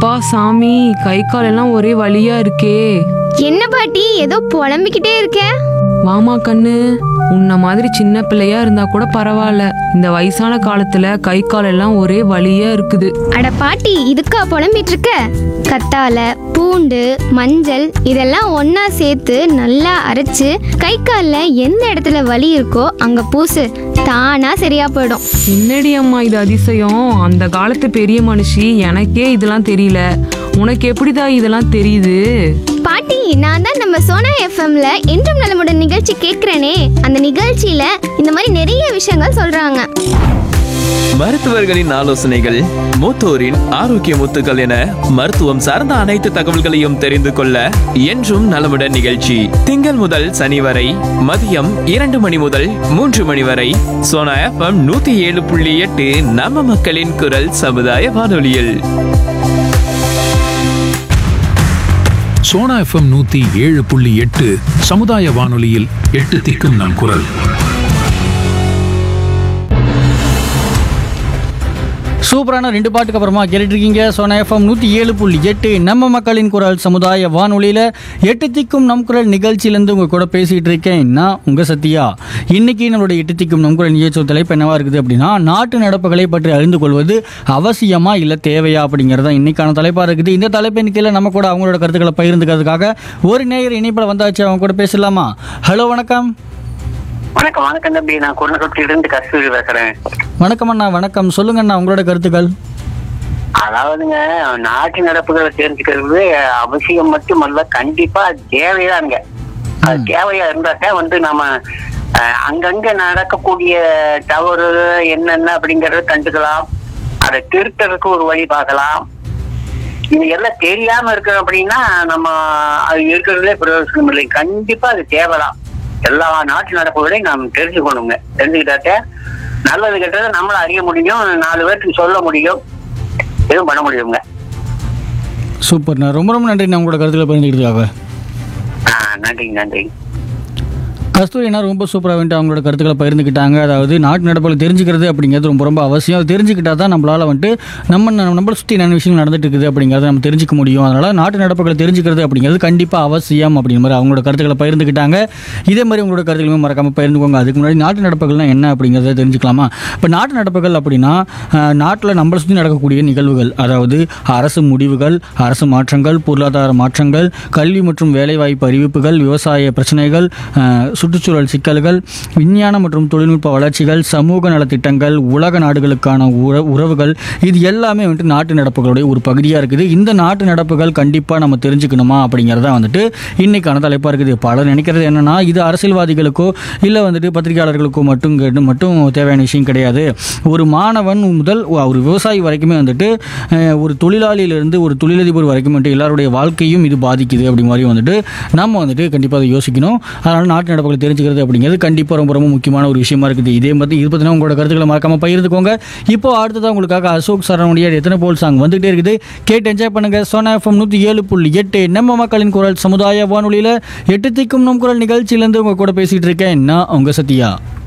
அப்பா சாமி கை கால் எல்லாம் ஒரே வலியா இருக்கே என்ன பாட்டி ஏதோ புலம்பிக்கிட்டே இருக்க வாமா கண்ணு உன்ன மாதிரி சின்ன பிள்ளையா இருந்தா கூட பரவாயில்ல இந்த வயசான காலத்துல கை கால் எல்லாம் ஒரே வலியா இருக்குது அட பாட்டி இதுக்கா புலம்பிட்டு இருக்க கத்தால பூண்டு மஞ்சள் இதெல்லாம் ஒண்ணா சேர்த்து நல்லா அரைச்சு கை காலில் எந்த இடத்துல வலி இருக்கோ அங்க பூசு தானா சரியா போயிடும் என்னடி அம்மா இது அதிசயம் அந்த காலத்து பெரிய மனுஷி எனக்கே இதெல்லாம் தெரியல உனக்கு எப்படிடா இதெல்லாம் தெரியுது பாட்டி நான் தான் நம்ம சோனா எஃப்எம்ல என்றும் நலமுடன் நிகழ்ச்சி கேட்கிறேனே அந்த நிகழ்ச்சியில இந்த மாதிரி நிறைய விஷயங்கள் சொல்றாங்க மருத்துவர்களின் ஆலோசனைகள் மூத்தோரின் ஆரோக்கிய முத்துக்கள் என மருத்துவம் சார்ந்த அனைத்து தகவல்களையும் தெரிந்து கொள்ள என்றும் நலமுடன் நிகழ்ச்சி திங்கள் முதல் சனி வரை மதியம் இரண்டு மணி முதல் மூன்று மணி வரை சோனா எஃப்எம் நூத்தி ஏழு புள்ளி எட்டு நம்ம மக்களின் குரல் சமுதாய வானொலியில் சோனா எஃப்எம் நூத்தி ஏழு புள்ளி எட்டு சமுதாய வானொலியில் எட்டு திக்கும் நம் குரல் சூப்பரான ரெண்டு பாட்டுக்கு அப்புறமா கேட்டுட்டு இருக்கீங்க சோனா எஃப்எம் நூற்றி ஏழு புள்ளி எட்டு நம்ம மக்களின் குரல் சமுதாய வானொலியில் எட்டு திக்கும் நம் குரல் நிகழ்ச்சியிலேருந்து உங்கள் கூட பேசிகிட்டு இருக்கேன் நான் உங்கள் சத்யா இன்னைக்கு நம்மளுடைய எட்டு திக்கும் நம் குரல் நிகழ்ச்சி தலைப்பு என்னவா இருக்குது அப்படின்னா நாட்டு நடப்புகளை பற்றி அறிந்து கொள்வது அவசியமா இல்லை தேவையா அப்படிங்கிறது தான் இன்னைக்கான தலைப்பாக இருக்குது இந்த தலைப்பின் கீழே நம்ம கூட அவங்களோட கருத்துக்களை பகிர்ந்துக்கிறதுக்காக ஒரு நேயர் இணைப்பில் வந்தாச்சு அவங்க கூட பேசலாமா ஹலோ வணக்கம் வணக்கம் வணக்கம் தம்பி நான் குரணக்கொட்டில இருந்து கஸ்தூரி பேசுறேன் வணக்கம் அண்ணா வணக்கம் சொல்லுங்க அண்ணா உங்களோட கருத்துக்கள் அதாவதுங்க நாட்டு நடப்புகளை தெரிஞ்சுக்கிறது அவசியம் மட்டுமல்ல கண்டிப்பா அது தேவைதானுங்க அது தேவையா இருந்தாக்க வந்து நம்ம அஹ், அங்கங்க நடக்கக்கூடிய தவறு என்னென்ன அப்படிங்கறத கண்டுக்கலாம் அதை திருத்தறதுக்கு ஒரு வழி பார்க்கலாம் இது எல்லாம் தெரியாம இருக்கணும் அப்படின்னா நம்ம அது இருக்கிறதுலே பிரயோஜனம் இல்லை கண்டிப்பா அது தேவைதான் எல்லா நாட்டு நடப்புகளையும் நாம் தெரிஞ்சுக்கணுங்க தெரிஞ்சுக்கிட்டாக்க நல்லது கெட்டதை நம்மளும் அறிய முடியும் நாலு பேருக்கு சொல்ல முடியும் எதுவும் பண்ண முடியுங்க சூப்பர்ண்ணா ரொம்ப ரொம்ப நன்றி நான் உங்களோட கருத்துக்களை பகிர்ந்துக்கிறதுக்காக ஆ நன்றிங்க நன்றிங்க கஸ்தூரி என்ன ரொம்ப சூப்பராக வந்துட்டு அவங்களோட கருத்துக்களை பகிர்ந்துக்கிட்டாங்க அதாவது நாட்டு நடப்புகளை தெரிஞ்சுக்கிறது அப்படிங்கிறது ரொம்ப ரொம்ப அவசியம் அது தெரிஞ்சுக்கிட்டா தான் நம்மளால் வந்துட்டு நம்ம நம்ம- நம்மளை சுற்றி என்ன விஷயங்கள் நடந்துட்டு இருக்குது அப்படிங்கிறத நம்ம தெரிஞ்சுக்க முடியும் அதனால் நாட்டு நடப்புகளை தெரிஞ்சுக்கிறது அப்படிங்கிறது கண்டிப்பாக அவசியம் அப்படிங்கிற மாதிரி அவங்களோட கருத்துக்களை பகிர்ந்துக்கிட்டாங்க இதே மாதிரி உங்களோட கருத்துக்களுமே மறக்காமல் பகிர்ந்துக்கோங்க அதுக்கு முன்னாடி நாட்டு நடப்புகள்லாம் என்ன அப்படிங்கிறத தெரிஞ்சுக்கலாமா இப்போ நாட்டு நடப்புகள் அப்படின்னா நாட்டில் நம்மளை சுற்றி நடக்கக்கூடிய நிகழ்வுகள் அதாவது அரசு முடிவுகள் அரசு மாற்றங்கள் பொருளாதார மாற்றங்கள் கல்வி மற்றும் வேலைவாய்ப்பு அறிவிப்புகள் விவசாய பிரச்சனைகள் அஹ், சுற்றுச்சூழல் சிக்கல்கள் விஞ்ஞான மற்றும் தொழில்நுட்ப வளர்ச்சிகள் சமூக நலத்திட்டங்கள் உலக நாடுகளுக்கான உற உறவுகள் இது எல்லாமே வந்துட்டு நாட்டு நடப்புகளுடைய ஒரு பகுதியாக இருக்குது இந்த நாட்டு நடப்புகள் கண்டிப்பாக நம்ம தெரிஞ்சுக்கணுமா அப்படிங்கிறதா வந்துட்டு இன்னைக்கான தலைப்பாக இருக்குது பலர் நினைக்கிறது என்னன்னா இது அரசியல்வாதிகளுக்கோ இல்லை வந்துட்டு பத்திரிகையாளர்களுக்கோ மட்டும் கேட்டு மட்டும் தேவையான விஷயம் கிடையாது ஒரு மாணவன் முதல் ஒரு விவசாயி வரைக்குமே வந்துட்டு அஹ், ஒரு தொழிலாளியிலிருந்து ஒரு தொழிலதிபர் வரைக்கும் வந்துட்டு எல்லாருடைய வாழ்க்கையும் இது பாதிக்குது அப்படி மாதிரி வந்துட்டு நம்ம வந்துட்டு கண்டிப்பாக அதை யோசிக்கணும் அதனால் நாட்டு நடப்புகளை தெரிஞ்சுக்கிறது அப்படிங்கிறது கண்டிப்பாக ரொம்ப ரொம்ப முக்கியமான ஒரு விஷயமா இருக்குது இதே மாதிரி இது பற்றினா உங்களோட கருத்துக்களை மறக்காம பகிர்ந்துக்கோங்க இப்போ அடுத்ததான் உங்களுக்காக அசோக் சரவணுடைய எத்தனை போல் சாங் வந்துகிட்டே இருக்குது கேட்டு என்ஜாய் பண்ணுங்க சோனா எஃப்எம் நூற்றி ஏழு புள்ளி எட்டு நம்ம மக்களின் குரல் சமுதாய வானொலியில் எட்டு திக்கும் நம் குரல் நிகழ்ச்சியிலேருந்து உங்க கூட பேசிகிட்டு இருக்கேன் நான் உங்கள் சத்யா